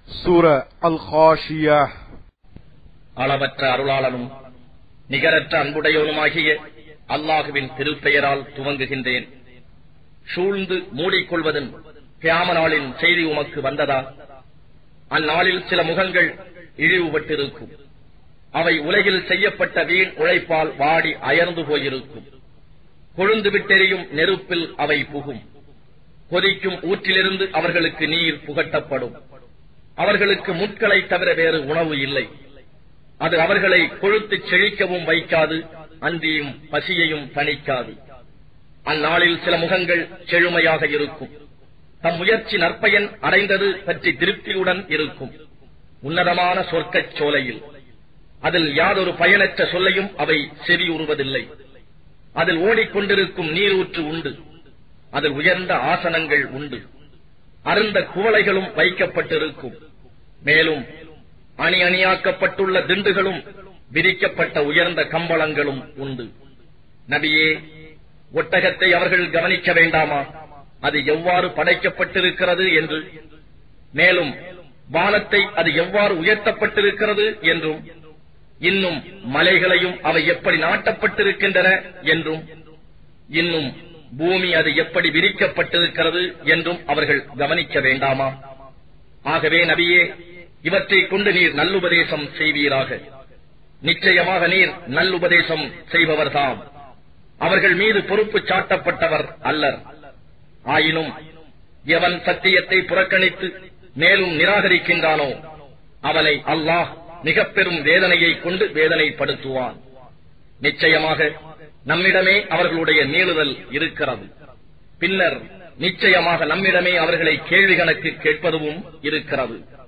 சூர அல் ஹாஷியா அளவற்ற அருளாளனும் நிகரற்ற அன்புடையவனுமாகிய அல்லாஹுவின் திருப்பெயரால் துவங்குகின்றேன் சூழ்ந்து மூடிக்கொள்வதன் கியாம நாளின் செய்தி உமக்கு வந்ததா அந்நாளில் சில முகங்கள் இழிவுபட்டிருக்கும் அவை உலகில் செய்யப்பட்ட வீண் உழைப்பால் வாடி அயர்ந்து போயிருக்கும் கொழுந்து விட்டெறியும் நெருப்பில் அவை புகும் கொதிக்கும் ஊற்றிலிருந்து அவர்களுக்கு நீர் புகட்டப்படும் அவர்களுக்கு முட்களை தவிர வேறு உணவு இல்லை அது அவர்களை கொழுத்துச் செழிக்கவும் வைக்காது அந்தியும் பசியையும் தணிக்காது அந்நாளில் சில முகங்கள் செழுமையாக இருக்கும் தம் முயற்சி நற்பயன் அடைந்தது பற்றி திருப்தியுடன் இருக்கும் உன்னதமான சொர்க்கச் சோலையில் அதில் யாதொரு பயனற்ற சொல்லையும் அவை செவியுறுவதில்லை அதில் ஓடிக்கொண்டிருக்கும் நீரூற்று உண்டு அதில் உயர்ந்த ஆசனங்கள் உண்டு அருந்த குவளைகளும் வைக்கப்பட்டிருக்கும் மேலும் அணி அணியாக்கப்பட்டுள்ள திண்டுகளும் விரிக்கப்பட்ட உயர்ந்த கம்பளங்களும் உண்டு நபியே ஒட்டகத்தை அவர்கள் கவனிக்க வேண்டாமா அது எவ்வாறு படைக்கப்பட்டிருக்கிறது என்று மேலும் வானத்தை அது எவ்வாறு உயர்த்தப்பட்டிருக்கிறது என்றும் இன்னும் மலைகளையும் அவை எப்படி நாட்டப்பட்டிருக்கின்றன என்றும் இன்னும் பூமி அது எப்படி விரிக்கப்பட்டிருக்கிறது என்றும் அவர்கள் கவனிக்க வேண்டாமா ஆகவே நபியே இவற்றை கொண்டு நீர் நல்லுபதேசம் செய்வீராக நிச்சயமாக நீர் நல்லுபதேசம் செய்பவர்தாம் அவர்கள் மீது பொறுப்பு சாட்டப்பட்டவர் அல்லர் ஆயினும் எவன் சத்தியத்தை புறக்கணித்து மேலும் நிராகரிக்கின்றானோ அவனை அல்லாஹ் மிக பெரும் வேதனையை கொண்டு வேதனைப்படுத்துவான் நிச்சயமாக நம்மிடமே அவர்களுடைய நீளுதல் இருக்கிறது பின்னர் நிச்சயமாக நம்மிடமே அவர்களை கேள்வி கணக்கு கேட்பதும் இருக்கிறது